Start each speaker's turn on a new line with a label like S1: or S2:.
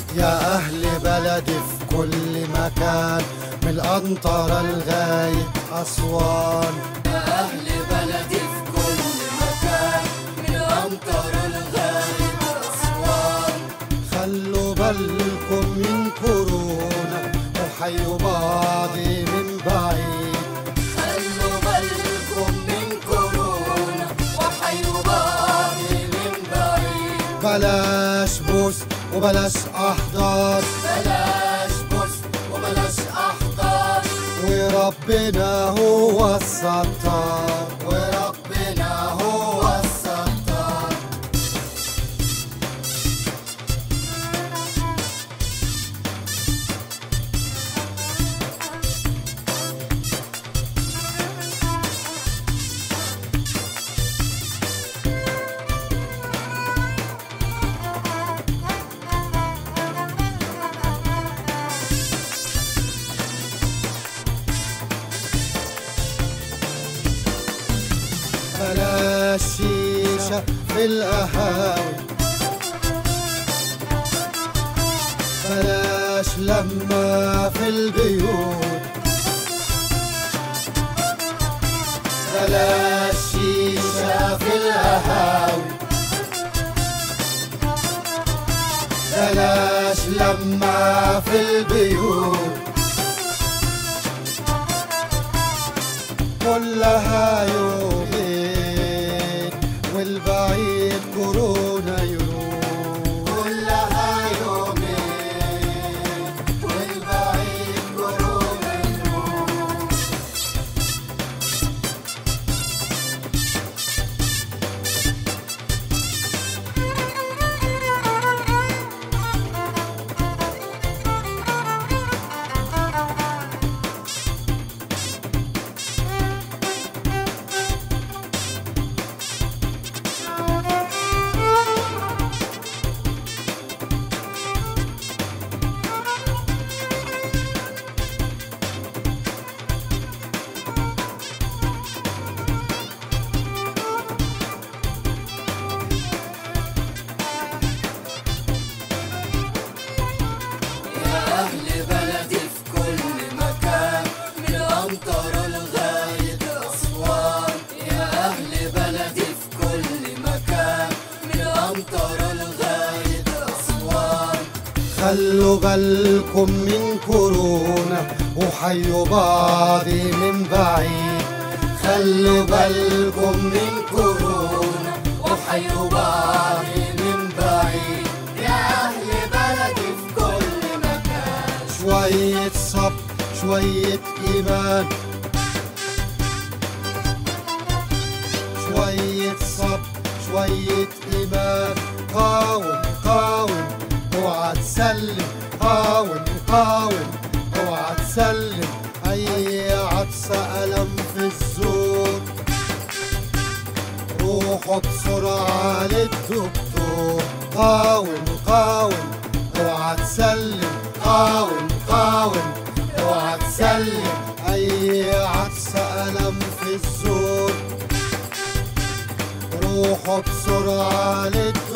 S1: يا أهل بلدي في كل مكان من الأنطرة لغاية أسوان
S2: يا أهل بلدي في كل مكان من أمطار لغاية أسوان
S1: خلوا بالكم من كورونا وحيوا بعضي من بعيد
S2: خلوا بالكم من كورونا وحيوا بعضي من بعيد
S1: بلاش بوس وبلاش أحضار
S2: بلاش بوس وبلاش أحضار
S1: وربنا هو الستار
S2: وربنا هو الستار
S1: بلاش شيشة في القهاوي بلاش لما في البيوت بلاش شيشة في القهاوي بلاش لما في البيوت كلها يومين والبعيد كورونا يروح
S2: كلها يومين والبعيد كورونا يروح يا أهل بلدي في كل مكان من أمطار لغاية أسوان يا أهل بلدي في كل مكان من أمطار لغاية أسوان
S1: خلوا بالكم من كورونا وحيوا بعضي من بعيد
S2: خلوا بالكم من كورونا وحيوا بعضي من بعيد يا أهل بلدي في كل مكان
S1: شوية صبر شوية إيمان شوية صبر شوية إيمان قاوم قاوم اوعى تسلم قاوم قاوم اوعى تسلم أي عطسة ألم في الزور روحوا بسرعة للدكتور قاوم قاوم اوعى تسلم قاوم قاوم اوعى تسلم اي عطسة ألم في الزور روحوا بسرعة للدكتور